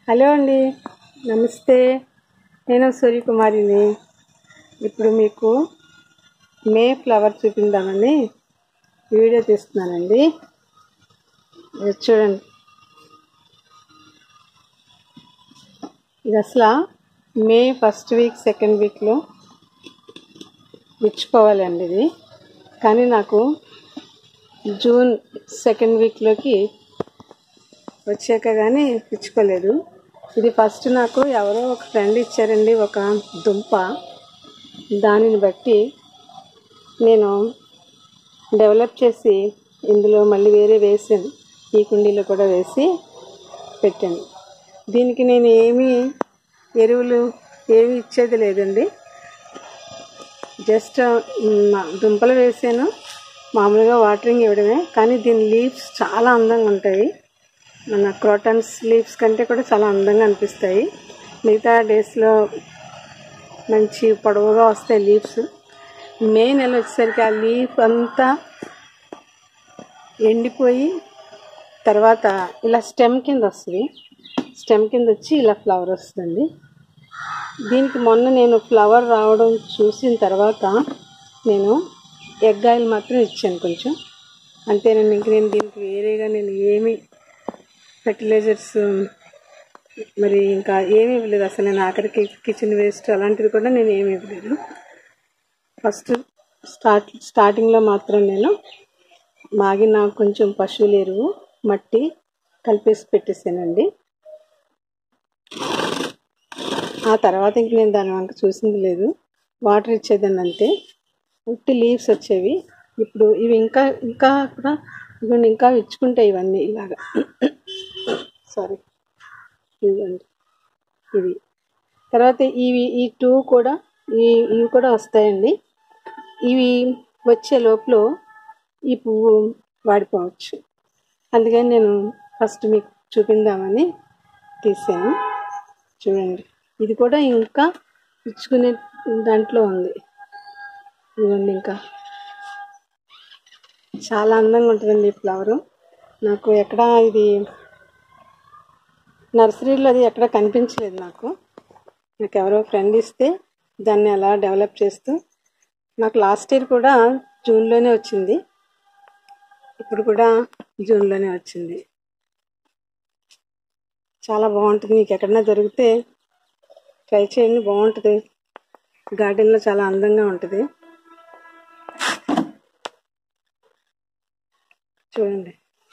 hello అండి నమస్తే నేను సూర్యకుమారిని ఇప్పుడు మీకు మే ఫ్లవర్ చూపిందామని వీడియో తీస్తున్నానండి ఇది చూడండి ఇది అసలు మే ఫస్ట్ వీక్ సెకండ్ వీక్లో విచ్చుకోవాలండి ఇది కానీ నాకు జూన్ సెకండ్ వీక్లోకి వచ్చాక కానీ పిచ్చుకోలేదు ఇది ఫస్ట్ నాకు ఎవరో ఒక ఫ్రెండ్ ఇచ్చారండి ఒక దుంప దానిని బట్టి నేను డెవలప్ చేసి ఇందులో మళ్ళీ వేరే వేసాను ఈ కుండీలో కూడా వేసి పెట్టాను దీనికి నేను ఏమీ ఎరువులు ఏమి ఇచ్చేది లేదండి జస్ట్ మ- దుంపలు వేసాను మామూలుగా వాటరింగ్ ఇవ్వడమే కానీ దీని లీవ్స్ చాలా అందంగా ఉంటాయి మన క్రోటన్స్ లీవ్స్ కంటే కూడా చాలా అందంగా అనిపిస్తాయి మిగతా డేస్లో మంచి పొడవుగా వస్తాయి లీవ్స్ మే నెల వచ్చేసరికి ఆ లీఫ్ అంతా ఎండిపోయి తర్వాత ఇలా స్టెమ్ కింద వస్తుంది స్టెమ్ కింద వచ్చి ఇలా ఫ్లవర్ వస్తుంది దీనికి మొన్న నేను ఫ్లవర్ రావడం చూసిన తర్వాత నేను ఎగ్ ఆయిల్ మాత్రం ఇచ్చాను కొంచెం అంతేనండి ఇంక నేను దీనికి వేరేగా నేను ఏమి ఫెర్టిలైజర్స్ మరి ఇంకా ఏమీ ఇవ్వలేదు అసలు నేను ఆఖరికి కిచెన్ వేస్ట్ అలాంటిది కూడా నేను ఏమి ఇవ్వలేదు ఫస్ట్ స్టార్ట్ స్టార్టింగ్లో మాత్రం నేను మాగిన కొంచెం పశువుల ఎరువు మట్టి కలిపేసి పెట్టేసానండి ఆ తర్వాత ఇంక నేను దాని వంక చూసింది లేదు వాటర్ ఇచ్చేదాన్ని అంతే ఉట్టి లీవ్స్ వచ్చేవి ఇప్పుడు ఇవి ఇంకా ఇంకా కూడా ఇవన్నీ ఇంకా ఇచ్చుకుంటాయి ఇవన్నీ ఇలాగా సారీ ఇదిగోండి ఇది తర్వాత ఇవి ఈ టూ కూడా ఈ ఇవి కూడా వస్తాయండి ఇవి వచ్చే లోపల ఈ పువ్వు వాడిపోవచ్చు అందుకని నేను ఫస్ట్ మీకు చూపిందామని తీసాను చూడండి ఇది కూడా ఇంకా ఇచ్చుకునే దాంట్లో ఉంది ఇదిగోండి ఇంకా చాలా అందంగా ఉంటుందండి ఈ ఫ్లవరు నాకు ఎక్కడ ఇది నర్సరీలో అది ఎక్కడ కనిపించలేదు నాకు నాకు ఎవరో ఫ్రెండ్ ఇస్తే దాన్ని అలా డెవలప్ చేస్తూ నాకు లాస్ట్ ఇయర్ కూడా జూన్లోనే వచ్చింది ఇప్పుడు కూడా జూన్లోనే వచ్చింది చాలా బాగుంటుంది మీకు ఎక్కడైనా దొరికితే ట్రై చేయండి బాగుంటుంది గార్డెన్లో చాలా అందంగా ఉంటుంది చూడండి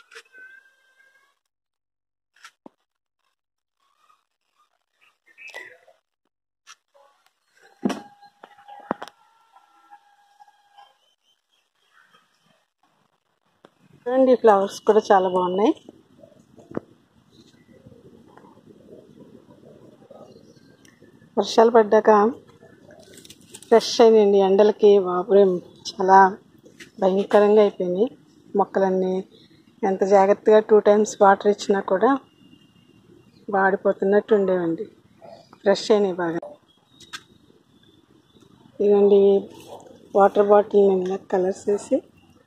చూడండి ఈ ఫ్లవర్స్ కూడా చాలా బాగున్నాయి వర్షాలు పడ్డాక ఫ్రెష్ అయినాయండి ఎండలకి బాబురే చాలా భయంకరంగా అయిపోయినాయి మొక్కలన్నీ ఎంత జాగ్రత్తగా టూ టైమ్స్ వాటర్ ఇచ్చినా కూడా వాడిపోతున్నట్టు ఉండేవండి ఫ్రెష్ అయినాయి బాగా ఇదిగోండి వాటర్ బాటిల్ నేను ఇలా కలర్స్ వేసి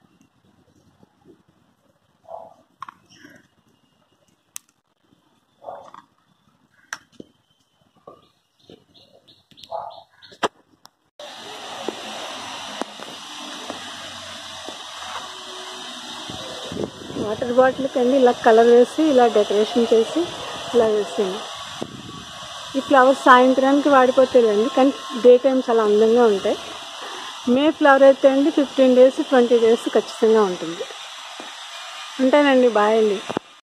వాటర్ బాటిల్ కండి ఇలా కలర్ వేసి ఇలా డెకరేషన్ చేసి ఇలా వేసాను ఈ ఫ్లవర్స్ సాయంత్రానికి వాడిపోతాయండి కానీ డే టైం చాలా అందంగా ఉంటాయి మే ఫ్లవర్ అయితే అండి ఫిఫ్టీన్ డేస్ ట్వంటీ డేస్ ఖచ్చితంగా ఉంటుంది ఉంటానండి బాయ్ అండి